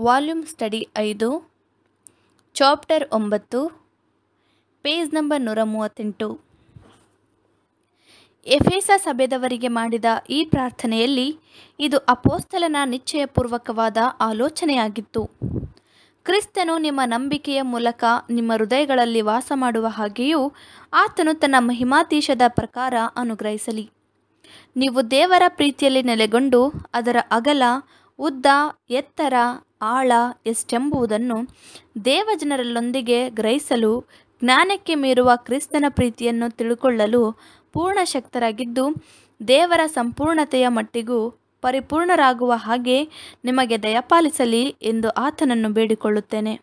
volume study ಐದು chapter ಒಂಬತ್ತು page number ನೂರ ಮೂವತ್ತೆಂಟು ಎಫೇಸ ಸಭೆದವರಿಗೆ ಮಾಡಿದ ಈ ಪ್ರಾರ್ಥನೆಯಲ್ಲಿ ಇದು ಅಪೋಸ್ತಲನ ನಿಶ್ಚಯಪೂರ್ವಕವಾದ ಆಲೋಚನೆಯಾಗಿತ್ತು ಕ್ರಿಸ್ತನು ನಿಮ್ಮ ನಂಬಿಕೆಯ ಮೂಲಕ ನಿಮ್ಮ ಹೃದಯಗಳಲ್ಲಿ ವಾಸ ಮಾಡುವ ಹಾಗೆಯೂ ಆತನು ತನ್ನ ಮಹಿಮಾತೀಶದ ಪ್ರಕಾರ ಅನುಗ್ರಹಿಸಲಿ ನೀವು ದೇವರ ಪ್ರೀತಿಯಲ್ಲಿ ನೆಲೆಗೊಂಡು ಅದರ ಅಗಲ ಉದ್ದ ಎತ್ತರ ಆಳ ಎಷ್ಟೆಂಬುದನ್ನು ದೇವಜನರಲ್ಲೊಂದಿಗೆ ಗ್ರಹಿಸಲು ಜ್ಞಾನಕ್ಕೆ ಮೀರುವ ಕ್ರಿಸ್ತನ ಪ್ರೀತಿಯನ್ನು ತಿಳುಕೊಳ್ಳಲು ಪೂರ್ಣ ಶಕ್ತರಾಗಿದ್ದು ದೇವರ ಸಂಪೂರ್ಣತೆಯ ಮಟ್ಟಿಗೂ ಪರಿಪೂರ್ಣರಾಗುವ ಹಾಗೆ ನಿಮಗೆ ದಯಪಾಲಿಸಲಿ ಎಂದು ಆತನನ್ನು ಬೇಡಿಕೊಳ್ಳುತ್ತೇನೆ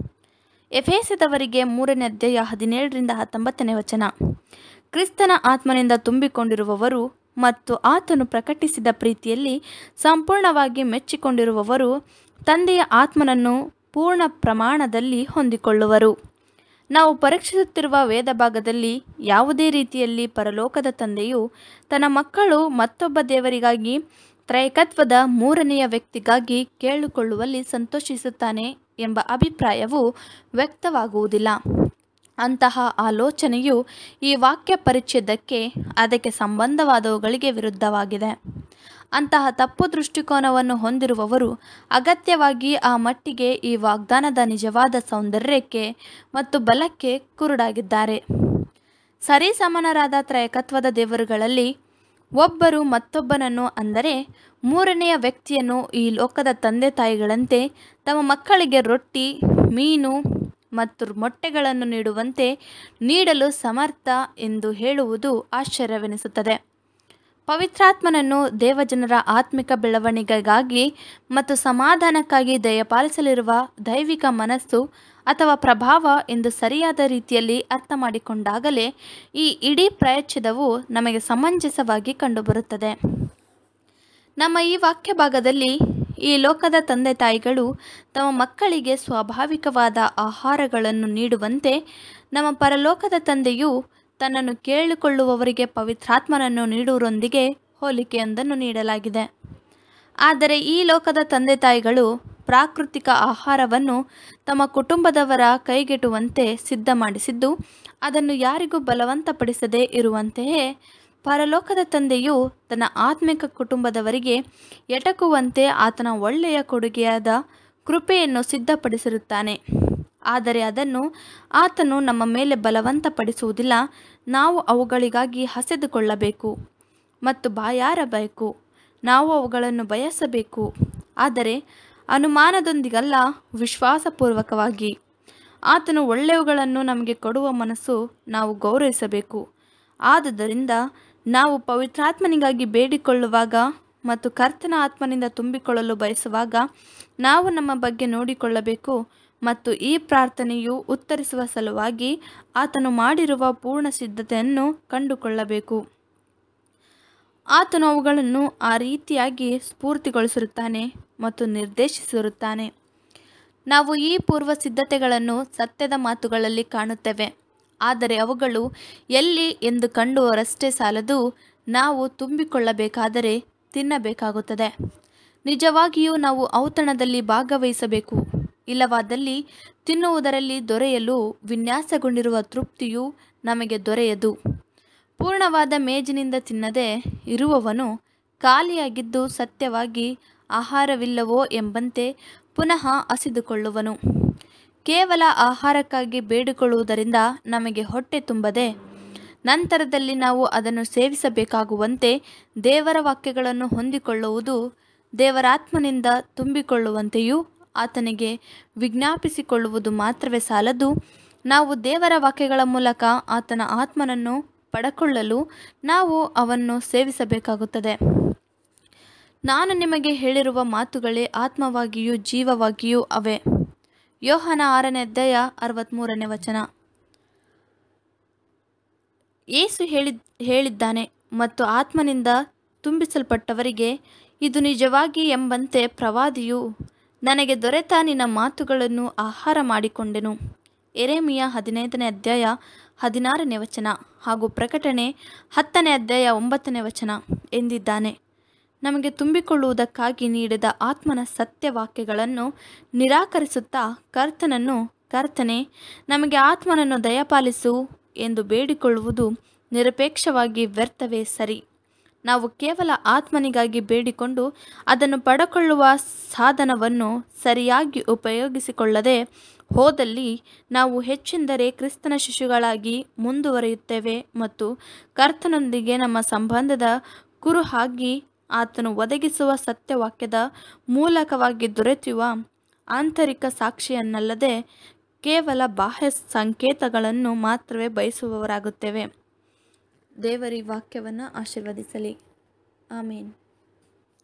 ಎಫೇಸದವರಿಗೆ ಮೂರನೇ ಅಧ್ಯಾಯ ಹದಿನೇಳರಿಂದ ಹತ್ತೊಂಬತ್ತನೇ ವಚನ ಕ್ರಿಸ್ತನ ಆತ್ಮನಿಂದ ತುಂಬಿಕೊಂಡಿರುವವರು ಮತ್ತು ಆತನು ಪ್ರಕಟಿಸಿದ ಪ್ರೀತಿಯಲ್ಲಿ ಸಂಪೂರ್ಣವಾಗಿ ಮೆಚ್ಚಿಕೊಂಡಿರುವವರು ತಂದೆಯ ಆತ್ಮನನ್ನು ಪೂರ್ಣ ಪ್ರಮಾಣದಲ್ಲಿ ಹೊಂದಿಕೊಳ್ಳುವರು ನಾವು ಪರೀಕ್ಷಿಸುತ್ತಿರುವ ವೇದ ಭಾಗದಲ್ಲಿ ಯಾವುದೇ ರೀತಿಯಲ್ಲಿ ಪರಲೋಕದ ತಂದೆಯು ತನ್ನ ಮಕ್ಕಳು ಮತ್ತೊಬ್ಬ ದೇವರಿಗಾಗಿ ತ್ರೈಕತ್ವದ ಮೂರನೆಯ ವ್ಯಕ್ತಿಗಾಗಿ ಕೇಳಿಕೊಳ್ಳುವಲ್ಲಿ ಸಂತೋಷಿಸುತ್ತಾನೆ ಎಂಬ ಅಭಿಪ್ರಾಯವು ವ್ಯಕ್ತವಾಗುವುದಿಲ್ಲ ಅಂತಹ ಆಲೋಚನೆಯು ಈ ವಾಕ್ಯ ಪರಿಚ್ಛೇದಕ್ಕೆ ಅದಕ್ಕೆ ಸಂಬಂಧವಾದವುಗಳಿಗೆ ವಿರುದ್ಧವಾಗಿದೆ ಅಂತಹ ತಪ್ಪು ದೃಷ್ಟಿಕೋನವನ್ನು ಹೊಂದಿರುವವರು ಅಗತ್ಯವಾಗಿ ಆ ಮಟ್ಟಿಗೆ ಈ ವಾಗ್ದಾನದ ನಿಜವಾದ ಸೌಂದರ್ಯಕ್ಕೆ ಮತ್ತು ಬಲಕ್ಕೆ ಕುರುಡಾಗಿದ್ದಾರೆ ಸರಿಸಮನರಾದ ತ್ರಯಕತ್ವದ ದೇವರುಗಳಲ್ಲಿ ಒಬ್ಬರು ಮತ್ತೊಬ್ಬನನ್ನು ಅಂದರೆ ಮೂರನೆಯ ವ್ಯಕ್ತಿಯನ್ನು ಈ ಲೋಕದ ತಂದೆ ತಾಯಿಗಳಂತೆ ತಮ್ಮ ಮಕ್ಕಳಿಗೆ ರೊಟ್ಟಿ ಮೀನು ಮತ್ತು ಮೊಟ್ಟೆಗಳನ್ನು ನೀಡುವಂತೆ ನೀಡಲು ಸಮರ್ಥ ಎಂದು ಹೇಳುವುದು ಆಶ್ಚರ್ಯವೆನಿಸುತ್ತದೆ ಪವಿತ್ರಾತ್ಮನನ್ನು ದೇವಜನರ ಆತ್ಮಿಕ ಬೆಳವಣಿಗೆಗಾಗಿ ಮತ್ತು ಸಮಾಧಾನಕ್ಕಾಗಿ ದಯಪಾಲಿಸಲಿರುವ ದೈವಿಕ ಮನಸ್ಸು ಅಥವಾ ಪ್ರಭಾವ ಎಂದು ಸರಿಯಾದ ರೀತಿಯಲ್ಲಿ ಅರ್ಥ ಮಾಡಿಕೊಂಡಾಗಲೇ ಈ ಇಡೀ ಪ್ರಯಚ್ಛೇದವು ನಮಗೆ ಸಮಂಜಸವಾಗಿ ಕಂಡುಬರುತ್ತದೆ ನಮ್ಮ ಈ ವಾಕ್ಯ ಭಾಗದಲ್ಲಿ ಈ ಲೋಕದ ತಂದೆ ತಾಯಿಗಳು ತಮ್ಮ ಮಕ್ಕಳಿಗೆ ಸ್ವಾಭಾವಿಕವಾದ ಆಹಾರಗಳನ್ನು ನೀಡುವಂತೆ ನಮ್ಮ ಪರಲೋಕದ ತಂದೆಯು ತನ್ನನ್ನು ಕೇಳಿಕೊಳ್ಳುವವರಿಗೆ ಪವಿತ್ರಾತ್ಮನನ್ನು ನೀಡುವುದರೊಂದಿಗೆ ಹೋಲಿಕೆಯೊಂದನ್ನು ನೀಡಲಾಗಿದೆ ಆದರೆ ಈ ಲೋಕದ ತಂದೆ ತಾಯಿಗಳು ಪ್ರಾಕೃತಿಕ ಆಹಾರವನ್ನು ತಮ್ಮ ಕುಟುಂಬದವರ ಕೈಗೆಟುವಂತೆ ಸಿದ್ಧ ಮಾಡಿಸಿದ್ದು ಅದನ್ನು ಯಾರಿಗೂ ಬಲವಂತಪಡಿಸದೇ ಇರುವಂತೆಯೇ ಪರಲೋಕದ ತಂದೆಯು ತನ್ನ ಆತ್ಮಿಕ ಕುಟುಂಬದವರಿಗೆ ಎಟಕುವಂತೆ ಆತನ ಒಳ್ಳೆಯ ಕೊಡುಗೆಯಾದ ಕೃಪೆಯನ್ನು ಸಿದ್ಧಪಡಿಸಿರುತ್ತಾನೆ ಆದರೆ ಅದನ್ನು ಆತನು ನಮ್ಮ ಮೇಲೆ ಬಲವಂತಪಡಿಸುವುದಿಲ್ಲ ನಾವು ಅವುಗಳಿಗಾಗಿ ಹಸೆದುಕೊಳ್ಳಬೇಕು ಮತ್ತು ಬಾಯಾರಬೇಕು ನಾವು ಅವುಗಳನ್ನು ಬಯಸಬೇಕು ಆದರೆ ಅನುಮಾನದೊಂದಿಗಲ್ಲ ವಿಶ್ವಾಸಪೂರ್ವಕವಾಗಿ ಆತನು ಒಳ್ಳೆಯವುಗಳನ್ನು ನಮಗೆ ಕೊಡುವ ಮನಸ್ಸು ನಾವು ಗೌರವಿಸಬೇಕು ಆದುದರಿಂದ ನಾವು ಪವಿತ್ರಾತ್ಮನಿಗಾಗಿ ಬೇಡಿಕೊಳ್ಳುವಾಗ ಮತ್ತು ಕರ್ತನ ಆತ್ಮನಿಂದ ತುಂಬಿಕೊಳ್ಳಲು ಬಯಸುವಾಗ ನಾವು ನಮ್ಮ ಬಗ್ಗೆ ನೋಡಿಕೊಳ್ಳಬೇಕು ಮತ್ತು ಈ ಪ್ರಾರ್ಥನೆಯು ಉತ್ತರಿಸುವ ಸಲುವಾಗಿ ಆತನು ಮಾಡಿರುವ ಪೂರ್ಣ ಸಿದ್ಧತೆಯನ್ನು ಕಂಡುಕೊಳ್ಳಬೇಕು ಆತನು ಅವುಗಳನ್ನು ಆ ರೀತಿಯಾಗಿ ಸ್ಫೂರ್ತಿಗೊಳಿಸಿರುತ್ತಾನೆ ಮತ್ತು ನಿರ್ದೇಶಿಸಿರುತ್ತಾನೆ ನಾವು ಈ ಪೂರ್ವ ಸಿದ್ಧತೆಗಳನ್ನು ಸತ್ಯದ ಮಾತುಗಳಲ್ಲಿ ಕಾಣುತ್ತೇವೆ ಆದರೆ ಅವುಗಳು ಎಲ್ಲಿ ಎಂದು ಕಂಡುವರಷ್ಟೇ ಸಾಲದು ನಾವು ತುಂಬಿಕೊಳ್ಳಬೇಕಾದರೆ ತಿನ್ನಬೇಕಾಗುತ್ತದೆ ನಿಜವಾಗಿಯೂ ನಾವು ಔತಣದಲ್ಲಿ ಭಾಗವಹಿಸಬೇಕು ಇಲ್ಲವಾದಲ್ಲಿ ತಿನ್ನುವುದರಲ್ಲಿ ದೊರೆಯಲು ವಿನ್ಯಾಸಗೊಂಡಿರುವ ತೃಪ್ತಿಯು ನಮಗೆ ದೊರೆಯದು ಪೂರ್ಣವಾದ ಮೇಜಿನಿಂದ ತಿನ್ನದೆ ಇರುವವನು ಖಾಲಿಯಾಗಿದ್ದು ಸತ್ಯವಾಗಿ ಆಹಾರವಿಲ್ಲವೋ ಎಂಬಂತೆ ಪುನಃ ಹಸಿದುಕೊಳ್ಳುವನು ಕೇವಲ ಆಹಾರಕ್ಕಾಗಿ ಬೇಡಿಕೊಳ್ಳುವುದರಿಂದ ನಮಗೆ ಹೊಟ್ಟೆ ತುಂಬದೆ ನಂತರದಲ್ಲಿ ನಾವು ಅದನ್ನು ಸೇವಿಸಬೇಕಾಗುವಂತೆ ದೇವರ ವಾಕ್ಯಗಳನ್ನು ಹೊಂದಿಕೊಳ್ಳುವುದು ದೇವರಾತ್ಮನಿಂದ ತುಂಬಿಕೊಳ್ಳುವಂತೆಯೂ ಆತನಿಗೆ ವಿಜ್ಞಾಪಿಸಿಕೊಳ್ಳುವುದು ಮಾತ್ರವೇ ಸಾಲದು ನಾವು ದೇವರ ವಾಕ್ಯಗಳ ಮೂಲಕ ಆತನ ಆತ್ಮನನ್ನು ಪಡಕೊಳ್ಳಲು ನಾವು ಅವನ್ನು ಸೇವಿಸಬೇಕಾಗುತ್ತದೆ ನಾನು ನಿಮಗೆ ಹೇಳಿರುವ ಮಾತುಗಳೇ ಆತ್ಮವಾಗಿಯೂ ಜೀವವಾಗಿಯೂ ಅವೆ ಯೋಹನ ಆರನೇ ಅಧ್ಯಾಯ ಅರವತ್ತ್ಮೂರನೇ ವಚನ ಏಸು ಹೇಳಿ ಹೇಳಿದ್ದಾನೆ ಮತ್ತು ಆತ್ಮನಿಂದ ತುಂಬಿಸಲ್ಪಟ್ಟವರಿಗೆ ಇದು ನಿಜವಾಗಿ ಎಂಬಂತೆ ಪ್ರವಾದಿಯು ನನಗೆ ದೊರೆತ ನಿನ್ನ ಮಾತುಗಳನ್ನು ಆಹಾರ ಮಾಡಿಕೊಂಡೆನು ಎರೆಮಿಯ ಹದಿನೈದನೇ ಅಧ್ಯಾಯ ಹದಿನಾರನೇ ವಚನ ಹಾಗೂ ಪ್ರಕಟಣೆ ಹತ್ತನೇ ಅಧ್ಯಾಯ ಒಂಬತ್ತನೇ ವಚನ ಎಂದಿದ್ದಾನೆ ನಮಗೆ ತುಂಬಿಕೊಳ್ಳುವುದಕ್ಕಾಗಿ ನೀಡಿದ ಆತ್ಮನ ಸತ್ಯವಾಕ್ಯಗಳನ್ನು ನಿರಾಕರಿಸುತ್ತಾ ಕರ್ತನನ್ನು ಕರ್ತನೆ ನಮಗೆ ಆತ್ಮನನ್ನು ದಯಪಾಲಿಸು ಎಂದು ಬೇಡಿಕೊಳ್ಳುವುದು ನಿರಪೇಕ್ಷವಾಗಿ ವ್ಯರ್ಥವೇ ಸರಿ ನಾವು ಕೇವಲ ಆತ್ಮನಿಗಾಗಿ ಬೇಡಿಕೊಂಡು ಅದನ್ನು ಪಡಕೊಳ್ಳುವ ಸಾಧನವನ್ನು ಸರಿಯಾಗಿ ಉಪಯೋಗಿಸಿಕೊಳ್ಳದೆ ಹೋದಲ್ಲಿ ನಾವು ಹೆಚ್ಚೆಂದರೆ ಕ್ರಿಸ್ತನ ಶಿಶುಗಳಾಗಿ ಮುಂದುವರಿಯುತ್ತೇವೆ ಮತ್ತು ಕರ್ತನೊಂದಿಗೆ ನಮ್ಮ ಸಂಬಂಧದ ಕುರುಹಾಗಿ ಆತನು ಒದಗಿಸುವ ಸತ್ಯವಾಕ್ಯದ ಮೂಲಕವಾಗಿ ದೊರೆಯುವ ಆಂತರಿಕ ಸಾಕ್ಷಿಯನ್ನಲ್ಲದೆ ಕೇವಲ ಬಾಹ್ಯ ಸಂಕೇತಗಳನ್ನು ಮಾತ್ರವೇ ಬಯಸುವವರಾಗುತ್ತೇವೆ ದೇವರಿ ವಾಕ್ಯವನ್ನು ಆಶೀರ್ವದಿಸಲಿ ಆಮೇನ್